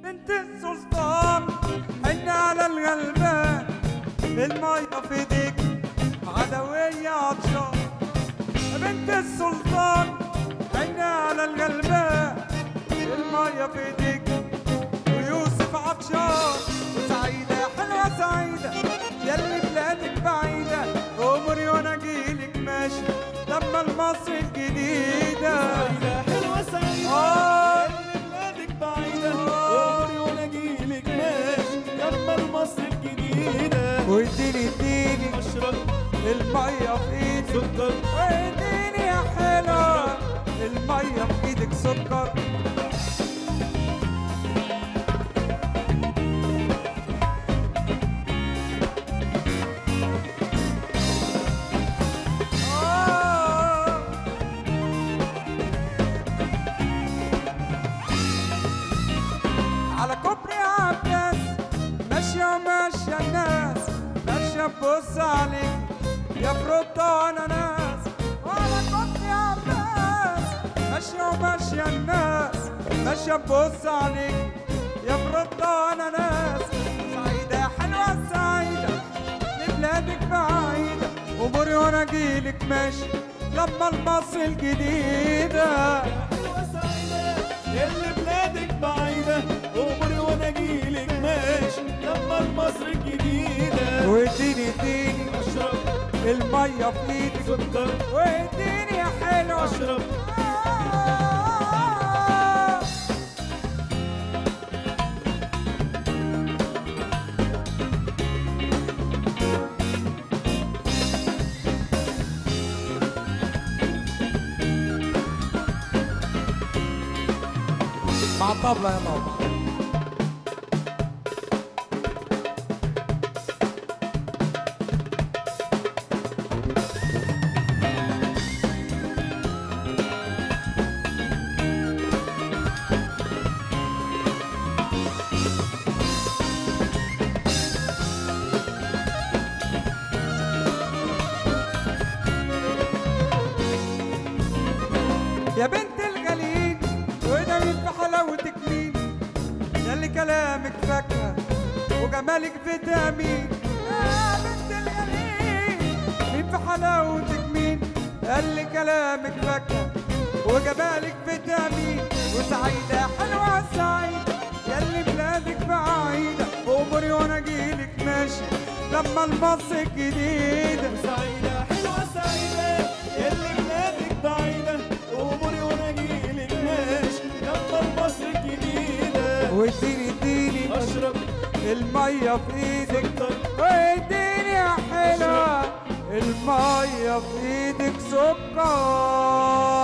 بنت السلطان حن على الغلبان المية في ايديك عدوية عطشان بنت السلطان حن على الغلبان المية في ايديك ويوسف عطشان وسعيدة يا حلوة سعيدة يلي بلادك بعيدة عمري وانا جيلك ماشي لما المصر الجديدة سعيدة حلوة سعيدة آه. اللي بلادك بعيدة عمري وانا اجيلك ماشي جنب مصر الجديدة واديني اديني اشرب المية في ايدك سكر واديني يا حلوة المية في ايدك سكر آه. على كوبري عباس ماشية وماشية الناس ماشية تبص عليك يا فروتة أناناس وعلى كوبري عباس ماشية وماشية الناس ماشية تبص عليك يا فروتة أناناس سعيدة يا حلوة سعيدة لبلادك بعيدة أموري وأنا أجيلك ماشي لما المصر الجديدة حلوة سعيدة اللي بلادك بعيدة عمري وانا اجيلك ماشي جنب مصر الجديدة واديني اديني اشرب المية في ايدك سكر واديني يا حلوة اشرب آه. مع الطبلة يا ماما يا بنت الغليل وده مين في حلاوتك مين ده اللي كلامك فاكهة وجمالك فيتامين يا بنت الغليل مين في حلاوتك مين قال لي كلامك فاكهة وجمالك فيتامين وسعيدة يا حلوة سعيدة ياللي بلادك بعيدة عمري وانا اجيلك ماشي لما المصر الجديدة سعيدة حلوة سعيدة اللي بلادك بعيدة عمري وانا اجيلك ماشي جنب مصر الجديدة واديني اديني اشرب المية في ايدك سكر واديني يا حلوة المية في ايدك سكر